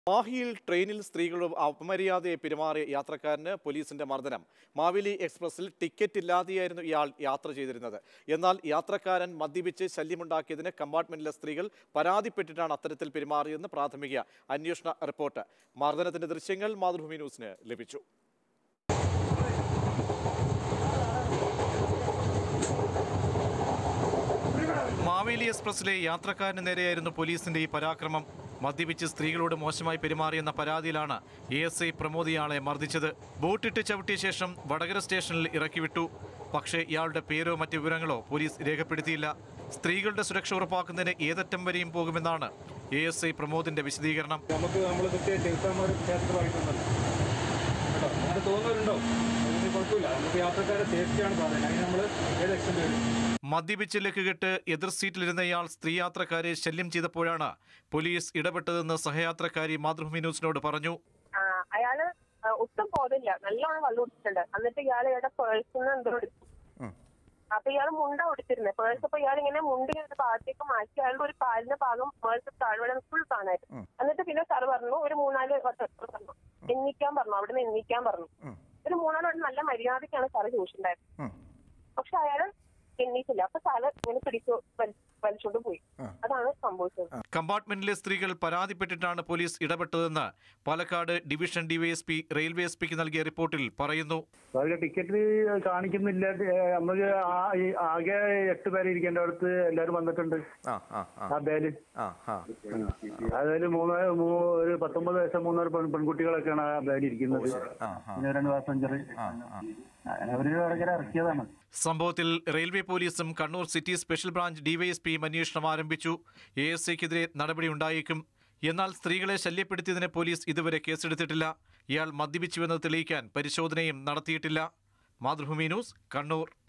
മാഹിയിൽ ട്രെയിനിൽ സ്ത്രീകളോട് അപമര്യാദയെ പെരുമാറിയ യാത്രക്കാരന് പോലീസിന്റെ മർദ്ദനം മാവേലി എക്സ്പ്രസിൽ ടിക്കറ്റ് ഇല്ലാതെയായിരുന്നു ഇയാൾ യാത്ര ചെയ്തിരുന്നത് എന്നാൽ യാത്രക്കാരൻ മദ്യപിച്ച് ശല്യമുണ്ടാക്കിയതിന് കമ്പാർട്ട്മെന്റിലെ സ്ത്രീകൾ പരാതിപ്പെട്ടിട്ടാണ് അത്തരത്തിൽ പെരുമാറിയതെന്ന് പ്രാഥമിക അന്വേഷണ റിപ്പോർട്ട് മർദ്ദനത്തിന്റെ ദൃശ്യങ്ങൾ മാതൃഭൂമി ന്യൂസിന് ലഭിച്ചു മാവേലി എക്സ്പ്രസിലെ യാത്രക്കാരന് നേരെയായിരുന്നു പോലീസിന്റെ ഈ പരാക്രമം മദ്യപിച്ച് സ്ത്രീകളോട് മോശമായി പെരുമാറിയെന്ന പരാതിയിലാണ് എ എസ് ഐ പ്രമോദ് ഇയാളെ മർദ്ദിച്ചത് ബോട്ടിട്ട് ചവിട്ടിയ ശേഷം വടകര സ്റ്റേഷനിൽ ഇറക്കിവിട്ടു പക്ഷേ ഇയാളുടെ പേരോ മറ്റ് വിവരങ്ങളോ പോലീസ് രേഖപ്പെടുത്തിയില്ല സ്ത്രീകളുടെ സുരക്ഷ ഉറപ്പാക്കുന്നതിന് ഏതറ്റം വരെയും പോകുമെന്നാണ് എ എസ് ഐ പ്രമോദിന്റെ വിശദീകരണം നമുക്ക് നമ്മൾ കൃത്യമായിട്ട് ചെറുത്താന്മാർ ക്ഷേത്രത്തിൽ വായിക്കുന്നുണ്ട് കേട്ടോ അങ്ങനെ തോന്നുന്നുണ്ടോ അതിന് കുഴപ്പമില്ല നമുക്ക് യാത്രക്കാരെ സേഫ്റ്റിയാണ് പറയുന്നത് അതിന് നമ്മൾ ഏത് എക്സ്റ്റെൻഡ് വരും മദ്യപിച്ച് ലക്കുകെട്ട് എതിർ സീറ്റിലിരുന്ന ഇയാൾ സ്ത്രീ യാത്രക്കാരെ ശല്യം ചെയ്തപ്പോഴാണ് പോലീസ് ഇടപെട്ടതെന്ന് സഹയാത്രക്കാരി മാതൃഭൂമി ന്യൂസിനോട് പറഞ്ഞു ആ, അയാള് ആ, ഒട്ടും പോതില്ല നല്ലോണം വെള്ളം കുടിച്ചിട്ടുണ്ട് എന്നിട്ട് ഇയാൾ ഇയാളുടെ പേഴ്സിൽ നിന്ന് എന്തോ എടുത്തു അപ്പൊ ഇയാൾ മുണ്ട ഉടുത്തിരുന്നത് പേഴ്സ് അപ്പൊ ഇയാൾ ഇങ്ങനെ മുണ്ട് ഇങ്ങനെ ഭാഗത്തേക്ക് മാറ്റി അയാളുടെ ഒരു കാലിന്റെ ഭാഗം പേഴ്സ് താഴ്വഴ ഫുൾ കാണായിരുന്നു എന്നിട്ട് പിന്നെ സാർ പറഞ്ഞു ഒരു മൂന്നാല് വട്ടം പറഞ്ഞു എണ്ണിക്കാൻ പറഞ്ഞു അവിടെ നിന്ന് എണ്ണിക്കാൻ പറഞ്ഞു ഒരു മൂന്നാല് വട്ടം നല്ല മര്യാദക്കാണ് സാറ് ചോദിച്ചിട്ടുണ്ടായിരുന്നത് പക്ഷെ അയാള് എണ്ണീറ്റില്ല അപ്പൊ സാറ് ഇങ്ങനെ പിടിച്ചു വലി- വലിച്ചോണ്ട് പോയി അതാണ് സംഭവിച്ചത് കമ്പാർട്ട്മെന്റിലെ സ്ത്രീകൾ പരാതിപ്പെട്ടിട്ടാണ് പോലീസ് ഇടപെട്ടതെന്ന് പാലക്കാട് ഡിവിഷൻ ഡിവൈഎസ്പി റെയിൽവേ എസ്പിക്ക് നൽകിയ റിപ്പോർട്ടിൽ പറയുന്നു അവരുടെ ടിക്കറ്റ് കാണിക്കുന്നില്ല ഏഹ് നമുക്ക് ആ- ഈ ആകെ എട്ട് പേര് ഇരിക്കേണ്ടടുത്ത് എല്ലാവരും വന്നിട്ടുണ്ട് ആ ആ ആ ആ ബേല് ആ ആ അതായത് മൂന്ന് മൂ- ഒരു പത്തൊമ്പത് വയസ്സ് മൂന്നര പെൺ പെൺകുട്ടികളൊക്കെയാണ് ആ ബേലിൽ ഇരിക്കുന്നത് ആ, ആ. പിന്നെ രണ്ട് പാസഞ്ചർ അങ്ങനെ അവര് ഇറങ്ങി ഇറക്കിയതാണ് സംഭവത്തിൽ റെയിൽവേ പോലീസും കണ്ണൂർ സിറ്റി സ്പെഷ്യൽ ബ്രാഞ്ച് ഡിവൈഎസ്പിയും അന്വേഷണം ആരംഭിച്ചു എ എസ് ഐക്കെതിരെ നടപടി ഉണ്ടായേക്കും എന്നാൽ സ്ത്രീകളെ ശല്യപ്പെടുത്തിയതിന് പോലീസ് ഇതുവരെ കേസെടുത്തിട്ടില്ല ഇയാൾ മദ്യപിച്ചുവെന്ന് തെളിയിക്കാൻ പരിശോധനയും നടത്തിയിട്ടില്ല മാതൃഭൂമി ന്യൂസ് കണ്ണൂർ